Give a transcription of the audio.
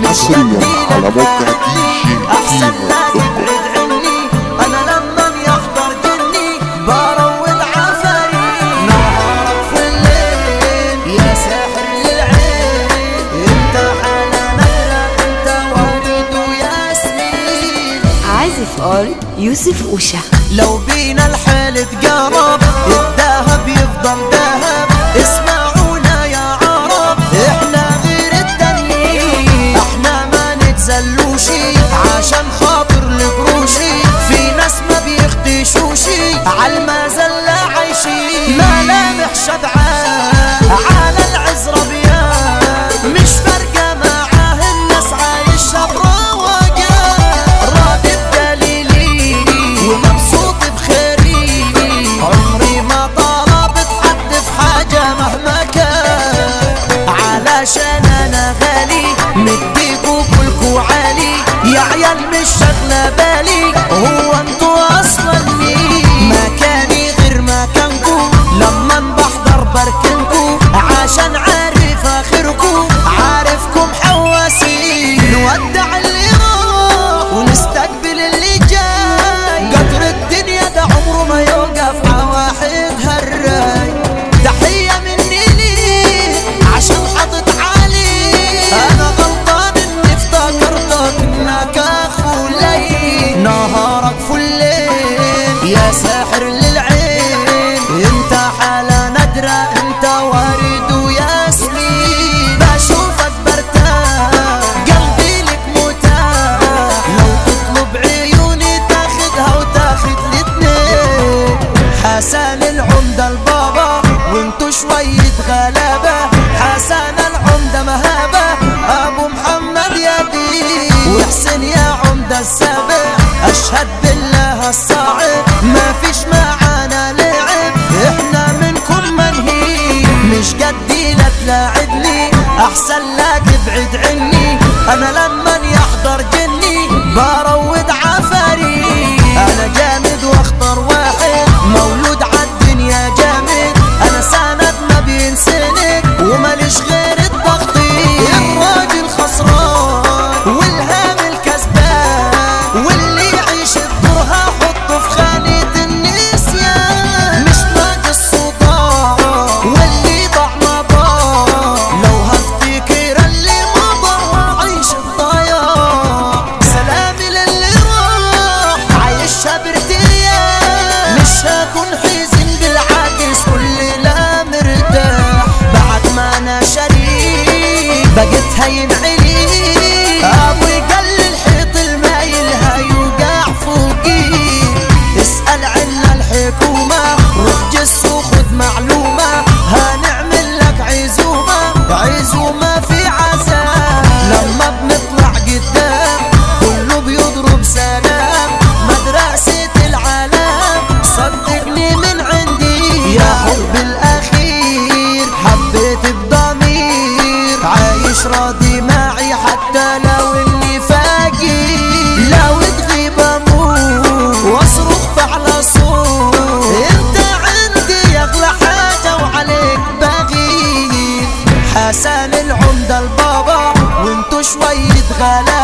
حصريا على موقع دي جي احسن لا كيمو يبعد عني انا لما يحضر جني بروض عفاري نهارك في الليل يا ساحر للعين انت حاله نادره انت ورد وياسمين عازف اول يوسف اوشا لو بينا الحال اتقرب الذهب يفضل ذهب اسمعونا يا عرب احنا غير التانيين احنا ما نتزلوشي عشان خاطر القروشي في ناس ما بيخدشوشي عالمزلة عايشين ملامح شبعان على العزرة بيان مش فارقة معاه الناس عايشة برواقان راضي بدليلي ومبسوط بخيري عمري ما طلبت حد في حاجة مهما كان علشان انا غالي مديكوا كلكوا عالي يا عيال مش شغلة بالي هو انتوا اصلا مين مكاني غير مكانكوا لما بحضر بركنكوا عشان عارف اخركوا عارفكم حواسين نودع اللي راح ونستقبل اللي جاي قطر الدنيا ده عمره ما يوقف عواحد هالراي تحية مني ليك عشان حاطط علي انا غلطان اني افتكرتك انك اخو لي نهارك في الليل يا ساحر للعين انت حالة نادرة انت ورد وياسمين بشوفك برتاح قلبي لك متاح لو تطلب عيوني تاخدها وتاخد الاتنين حسن العمدة البابا وانتو شوية غلابة حسن العمدة مهابة ابو محمد يدي وحسن يا عمدة السابع اشهد بالله الصاعد ما فيش معانا لعب احنا منكم منهي مش قدي لا تلاعبني احسن لك ابعد عني انا لما يحضر جني بروض عفاري انا جامد واخطر واحد مولود عالدنيا جامد انا سند ما بينسند وماليش غير التخطيط الراجل خسران والهام الكسبان واللي يعيش الدور هحطه في خانة النسيان مش ناقص صداع واللي ضاع ما ضاع لو هفتكر اللي مضى عيش الضياع سلامي للي راح عايشها بارتياح مش هكون حزين بالعكس كل لا مرتاح بعد ما انا شريك بقيت هين علي ابوي قال لي الحيط المايل هيوقع فوقي اسأل عنا الحكومة روح جس وخد معلومة هنعمل لك عزومة عزومة في عذاب لما بنطلع قدام كله بيضرب سلام مدرسة العالم صدقني من عندي يا حب الأخير حبيت بضمير عايش راضي معي حتى لو اني فقير لو تغيب اموت واصرخ على صوت انت عندي اغلى حاجة وعليك بغير حسن العمدة البابا وانتو شوية غلا